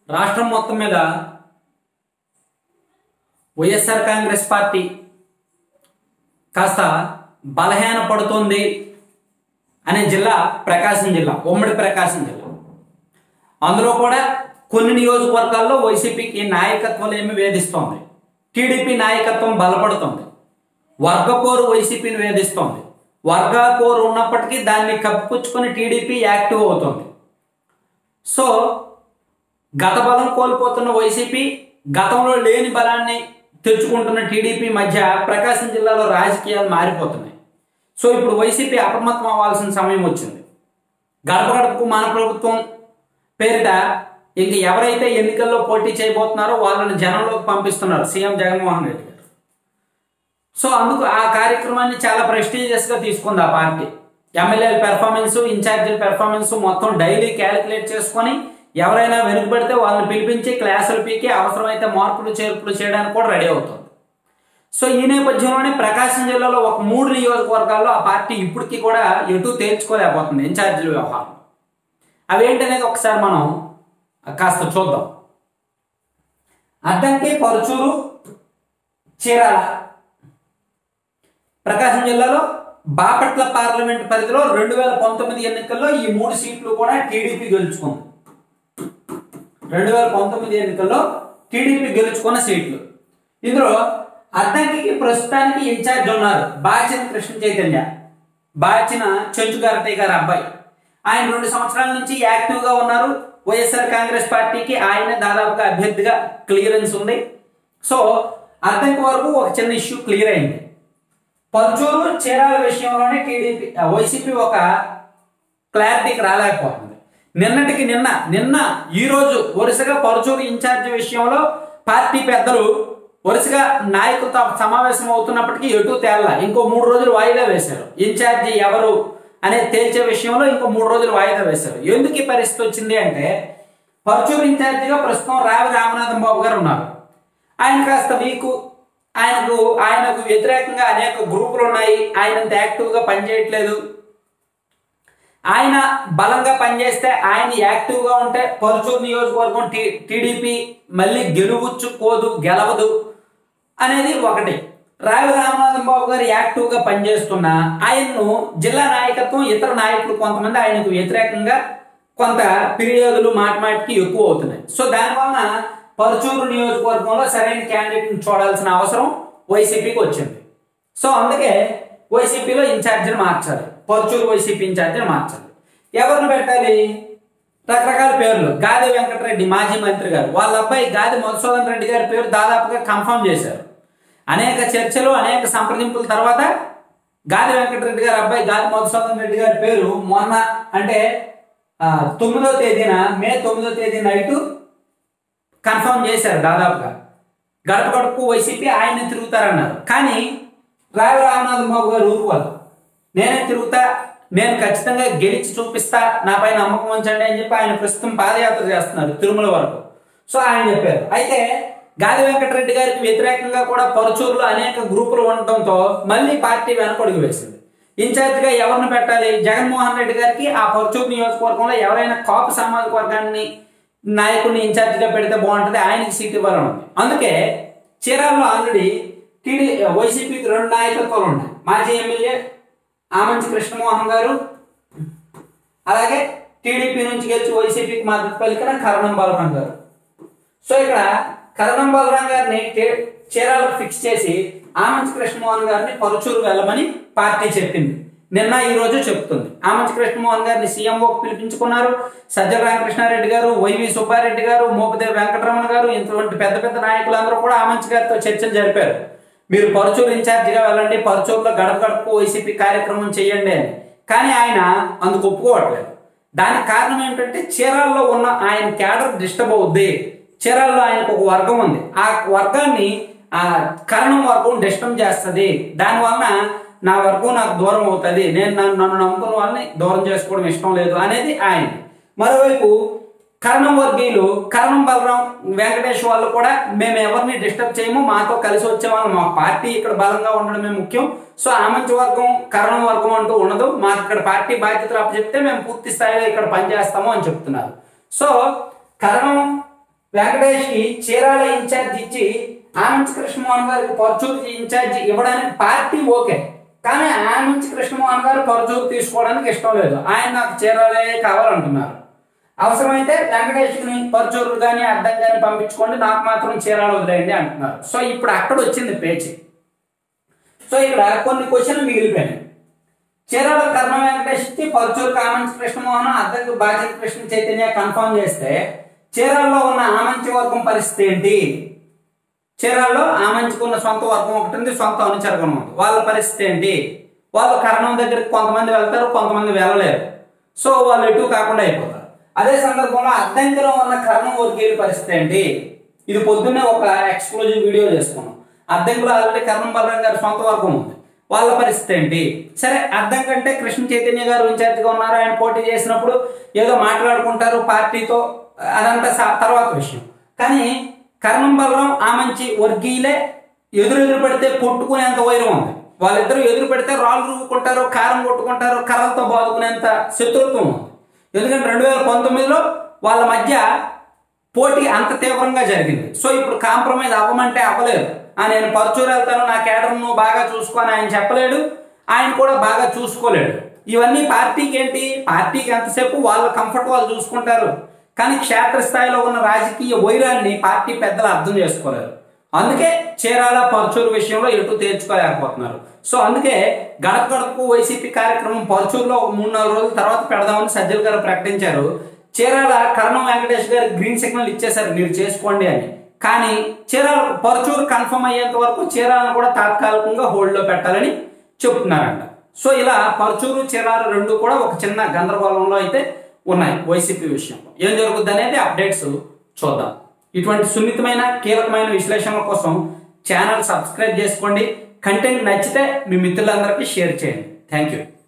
రాష్ట్రం మొత్తం మీద వైఎస్ఆర్ కాంగ్రెస్ పార్టీ కాస్త బలహీన పడుతుంది అనే జిల్లా ప్రకాశం జిల్లా ఉమ్మడి ప్రకాశం జిల్లా అందులో కూడా కొన్ని నియోజకవర్గాల్లో వైసీపీకి నాయకత్వం ఏమి వేధిస్తోంది టీడీపీ నాయకత్వం బలపడుతుంది వర్గపోరు వైసీపీని వేధిస్తోంది వర్గపోరు ఉన్నప్పటికీ దాన్ని కప్పిపుచ్చుకొని టీడీపీ యాక్టివ్ అవుతుంది సో గత బలం కోల్పోతున్న వైసీపీ గతంలో లేని బలాన్ని తెచ్చుకుంటున్న టీడీపీ మధ్య ప్రకాశం జిల్లాలో రాజకీయాలు మారిపోతున్నాయి సో ఇప్పుడు వైసీపీ అప్రమత్తం అవ్వాల్సిన సమయం వచ్చింది గడప గడపకు మన ప్రభుత్వం పేరిట ఇంక ఎవరైతే ఎన్నికల్లో పోటీ చేయబోతున్నారో వాళ్ళని జనంలోకి పంపిస్తున్నారు సీఎం జగన్మోహన్ రెడ్డి గారు సో అందుకు ఆ కార్యక్రమాన్ని చాలా ప్రెస్టీజియస్ గా తీసుకుంది ఆ పార్టీ ఎమ్మెల్యేల పెర్ఫార్మెన్స్ ఇన్ఛార్జీల పెర్ఫార్మెన్స్ మొత్తం డైలీ క్యాలిక్యులేట్ చేసుకొని ఎవరైనా వెనుకబడితే వాళ్ళని పిలిపించి క్లాసులు పీకి అవసరమైతే మార్పులు చేర్పులు చేయడానికి కూడా రెడీ అవుతుంది సో ఈ నేపథ్యంలోనే ప్రకాశం జిల్లాలో ఒక మూడు నియోజకవర్గాల్లో ఆ పార్టీ ఇప్పటికీ కూడా ఎటు తేల్చుకోలేకపోతుంది ఇన్ఛార్జీల వ్యవహారం అవేంటనేది ఒకసారి మనం కాస్త చూద్దాం అద్దంకి పరుచూరు చీరాల ప్రకాశం జిల్లాలో బాపట్ల పార్లమెంట్ పరిధిలో రెండు వేల పంతొమ్మిది ఎన్నికల్లో ఈ మూడు సీట్లు కూడా టీడీపీ గెలుచుకుంది రెండు వేల పంతొమ్మిది ఎన్నికల్లో టీడీపీ గెలుచుకున్న సీట్లు ఇందులో అద్దంకి ప్రస్తుతానికి ఇన్ఛార్జ్ ఉన్నారు బాచిన కృష్ణ చైతన్య బాచిన చెంచుగారటయ్య గారి అబ్బాయి ఆయన రెండు సంవత్సరాల నుంచి యాక్టివ్ గా ఉన్నారు వైఎస్ఆర్ కాంగ్రెస్ పార్టీకి ఆయన దాదాపుగా అభ్యర్థిగా క్లియరెన్స్ ఉంది సో అద్దంకి వరకు ఒక చిన్న ఇష్యూ క్లియర్ అయింది పరుచూరు చీరాల విషయంలోనే టీడీపీ వైసీపీ ఒక క్లారిటీకి రాలేకపోతుంది నిన్నటికి నిన్న నిన్న ఈ రోజు వరుసగా పరుచూరు ఇన్ఛార్జ్ విషయంలో పార్టీ పెద్దలు వరుసగా నాయకులతో సమావేశం అవుతున్నప్పటికీ ఎటు తేళ్ళ ఇంకో మూడు రోజులు వాయిదా వేశారు ఇన్ఛార్జి ఎవరు అనేది తేల్చే విషయంలో ఇంకో మూడు రోజులు వాయిదా వేశారు ఎందుకు ఈ పరిస్థితి వచ్చింది అంటే పరుచూరు ఇన్ఛార్జిగా ప్రస్తుతం రావి రామనాథం బాబు గారు ఉన్నారు ఆయన కాస్త వీకు ఆయనకు ఆయనకు వ్యతిరేకంగా అనేక గ్రూపులు ఉన్నాయి ఆయన అంత యాక్టివ్గా పనిచేయట్లేదు ఆయన బలంగా పనిచేస్తే ఆయన యాక్టివ్గా ఉంటే పరుచూరు నియోజకవర్గం టీ టీడీపీ మళ్ళీ గెలువుచ్చుకోదు గెలవదు అనేది ఒకటి రావి రామనాథం బాబు గారు యాక్టివ్గా పనిచేస్తున్నా ఆయన్ను జిల్లా నాయకత్వం ఇతర నాయకులు కొంతమంది ఆయనకు వ్యతిరేకంగా కొంత ఫిర్యాదులు మాట మాటికి ఎక్కువ అవుతున్నాయి సో దానివలన పరుచూరు నియోజకవర్గంలో సరైన క్యాండిడేట్ని చూడాల్సిన అవసరం వైసీపీకి వచ్చింది సో అందుకే వైసీపీలో ఇన్ఛార్జిని మార్చాలి పరుచూరు వైసీపీ ఇన్ఛార్జిని మార్చాలి ఎవరిని పెట్టాలి రకరకాల పేర్లు గాది వెంకటరెడ్డి మాజీ మంత్రి గారు వాళ్ళ అబ్బాయి గాది మధుసూదన్ రెడ్డి గారి పేరు దాదాపుగా కన్ఫర్మ్ చేశారు అనేక చర్చలు అనేక సంప్రదింపుల తర్వాత గాది వెంకటరెడ్డి గారి అబ్బాయి గాది మధుసూదన్ రెడ్డి గారి పేరు మొన్న అంటే ఆ, తొమ్మిదో తేదీన మే తొమ్మిదో తేదీ నైటు కన్ఫర్మ్ చేశారు దాదాపుగా గడప గడపకు వైసీపీ ఆయన తిరుగుతారన్నారు కానీ రావి రామనాథం బాబు గారు ఊరుకోవాలి నేనే తిరుగుతా నేను ఖచ్చితంగా గెలిచి చూపిస్తా నా పైన నమ్మకం ఉంచండి అని చెప్పి ఆయన ప్రస్తుతం పాదయాత్ర చేస్తున్నారు తిరుమల వరకు సో ఆయన చెప్పారు అయితే గాలి వెంకటరెడ్డి గారికి వ్యతిరేకంగా కూడా పరుచూరులో అనేక గ్రూపులు ఉండటంతో మళ్ళీ పార్టీ వెనకడుగు వేసింది ఇన్ఛార్జిగా ఎవరిని పెట్టాలి జగన్మోహన్ రెడ్డి గారికి ఆ పరుచూరు నియోజకవర్గంలో ఎవరైనా కాపు సామాజిక వర్గాన్ని నాయకుడిని ఇన్ఛార్జిగా పెడితే బాగుంటుంది ఆయనకి సీట్ ఇవ్వాలని ఉంది అందుకే చీరాల్లో ఆల్రెడీ టీడీ వైసీపీకి రెండు నాయకత్వాలు ఉన్నాయి మాజీ ఎమ్మెల్యే ఆమంచి కృష్ణమోహన్ గారు అలాగే టీడీపీ నుంచి గెలిచి వైసీపీకి మద్దతు పలికిన కరణం బలరాం గారు సో ఇక్కడ కరణం బలరాం గారిని టే- చీరాలకు ఫిక్స్ చేసి ఆమంచి కృష్ణమోహన్ గారిని పరుచూరు వెళ్ళమని పార్టీ చెప్పింది నిన్న ఈ రోజు చెప్తుంది ఆమంచి కృష్ణమోహన్ గారిని సీఎంఓకి పిలిపించుకున్నారు సజ్జల రామకృష్ణారెడ్డి గారు వైవి సుబ్బారెడ్డి గారు మోపిదేవి వెంకటరమణ గారు ఇంటువంటి పెద్ద పెద్ద నాయకులందరూ కూడా ఆమంచి గారితో చర్చలు జరిపారు మీరు పరుచూరు ఇన్ఛార్జిగా వెళ్ళండి పరుచూరులో గడప గడపకు వైసీపీ కార్యక్రమం చేయండి అని కానీ ఆయన అందుకు ఒప్పుకోవట్లేదు దానికి కారణం ఏంటంటే చీరాల్లో ఉన్న ఆయన క్యాడర్ డిస్టర్బ్ అవుద్ది చీరాల్లో ఆయనకు ఒక వర్గం ఉంది ఆ వర్గాన్ని ఆ కరణం వర్గం డిస్టర్బ్ చేస్తుంది దానివలన నా వర్గం నాకు దూరం అవుతుంది నేను నన్ను నన్ను నమ్ముకున్న వాళ్ళని దూరం చేసుకోవడం ఇష్టం లేదు అనేది ఆయన మరోవైపు కరణం వర్గీయులు కరణం బలరాం వెంకటేష్ వాళ్ళు కూడా మేము ఎవరిని డిస్టర్బ్ చేయము మాతో కలిసి వచ్చే వాళ్ళు మా పార్టీ ఇక్కడ బలంగా ఉండడమే ముఖ్యం సో ఆమంచి వర్గం కరణం వర్గం అంటూ ఉండదు మాకు ఇక్కడ పార్టీ బాధ్యతలు అప్పచెప్తే మేము పూర్తి స్థాయిలో ఇక్కడ పనిచేస్తాము అని చెప్తున్నారు సో కరణం వెంకటేష్ కి చీరాల ఇన్ఛార్జ్ ఇచ్చి ఆనంద్ కృష్ణమోహన్ గారికి పరచూరు ఇన్ఛార్జ్ ఇవ్వడానికి పార్టీ ఓకే కానీ ఆనంద్ కృష్ణమోహన్ గారు పరచూరు తీసుకోవడానికి ఇష్టం లేదు ఆయన నాకు చీరాలే కావాలంటున్నారు అవసరమైతే వెంకటేష్ని పరచూరు కానీ అడ్డం కానీ పంపించుకోండి నాకు మాత్రం చీరాలు వదిలేయండి అంటున్నారు సో ఇప్పుడు అక్కడ వచ్చింది పేచి సో ఇక్కడ కొన్ని క్వశ్చన్లు మిగిలిపోయినాయి చీరాల కర్ణ వెంకటేష్కి పరచూరు ఆమంచి కృష్ణమోహన్ అద్దెకు బాధ్యత కృష్ణ చైతన్య కన్ఫర్మ్ చేస్తే చీరాల్లో ఉన్న ఆమంచి వర్గం పరిస్థితి ఏంటి చీరాల్లో ఆమంచికి ఉన్న సొంత వర్గం ఒకటి ఉంది సొంత అనుచరగం ఉంది వాళ్ళ పరిస్థితి ఏంటి వాళ్ళు కర్ణం దగ్గరికి కొంతమంది వెళ్తారు కొంతమంది వెళ్ళలేరు సో వాళ్ళు ఎటు కాకుండా అయిపోతారు అదే సందర్భంలో అద్దెంకరం ఉన్న కర్ణం వర్గీయుల పరిస్థితి ఏంటి ఇది పొద్దున్నే ఒక ఎక్స్క్లూజివ్ వీడియో చేసుకున్నాం అద్దెంకులో ఆల్రెడీ కర్ణం బలరాం గారి సొంత వర్గం ఉంది వాళ్ళ పరిస్థితి ఏంటి సరే అద్దం కంటే కృష్ణ చైతన్య గారు ఇన్ఛార్జిగా ఉన్నారు ఆయన పోటీ చేసినప్పుడు ఏదో మాట్లాడుకుంటారు పార్టీతో అదంతా సా- తర్వాత విషయం కానీ కర్ణం బలరాం ఆ మంచి వర్గీయులే ఎదురు ఎదురు పెడితే కొట్టుకునేంత వైరం ఉంది వాళ్ళిద్దరూ ఎదురు పెడితే రాళ్ళు రువ్వుకుంటారు కారం కొట్టుకుంటారు కర్రలతో బాదుకునేంత శత్రుత్వం ఉంది ఎందుకంటే రెండు వేల పంతొమ్మిదిలో వాళ్ళ మధ్య పోటీ అంత తీవ్రంగా జరిగింది సో ఇప్పుడు కాంప్రమైజ్ అవ్వమంటే అవ్వలేదు ఆ నేను పరచూరు వెళ్తాను నా కేడర్ నువ్వు బాగా చూసుకొని ఆయన చెప్పలేడు ఆయన కూడా బాగా చూసుకోలేడు ఇవన్నీ పార్టీకి ఏంటి పార్టీకి ఎంతసేపు వాళ్ళ కంఫర్ట్ వాళ్ళు చూసుకుంటారు కానీ క్షేత్రస్థాయిలో ఉన్న రాజకీయ వైరాన్ని పార్టీ పెద్దలు అర్థం చేసుకోలేరు అందుకే చీరాల పరచూరు విషయంలో ఎటు తేల్చుకోలేకపోతున్నారు సో అందుకే గడప గడపకు వైసీపీ కార్యక్రమం పరచూరులో ఒక మూడు నాలుగు రోజుల తర్వాత పెడదామని సజ్జల్ గారు ప్రకటించారు చీరాల కరణం వెంకటేష్ గారు గ్రీన్ సిగ్నల్ ఇచ్చేశారు మీరు చేసుకోండి అని కానీ చీరాల పరచూరు కన్ఫర్మ్ అయ్యేంత వరకు చీరాలను కూడా తాత్కాలికంగా హోల్డ్ లో పెట్టాలని చెప్తున్నారంట సో ఇలా పరచూరు చీరాల రెండు కూడా ఒక చిన్న గందరగోళంలో అయితే ఉన్నాయి వైసీపీ విషయంలో ఏం జరుగుద్ది అనేది అప్డేట్స్ చూద్దాం ఇటువంటి సున్నితమైన కీలకమైన విశ్లేషణల కోసం ఛానల్ సబ్స్క్రైబ్ చేసుకోండి కంటెంట్ నచ్చితే మీ మిత్రులందరికీ షేర్ చేయండి థ్యాంక్ యూ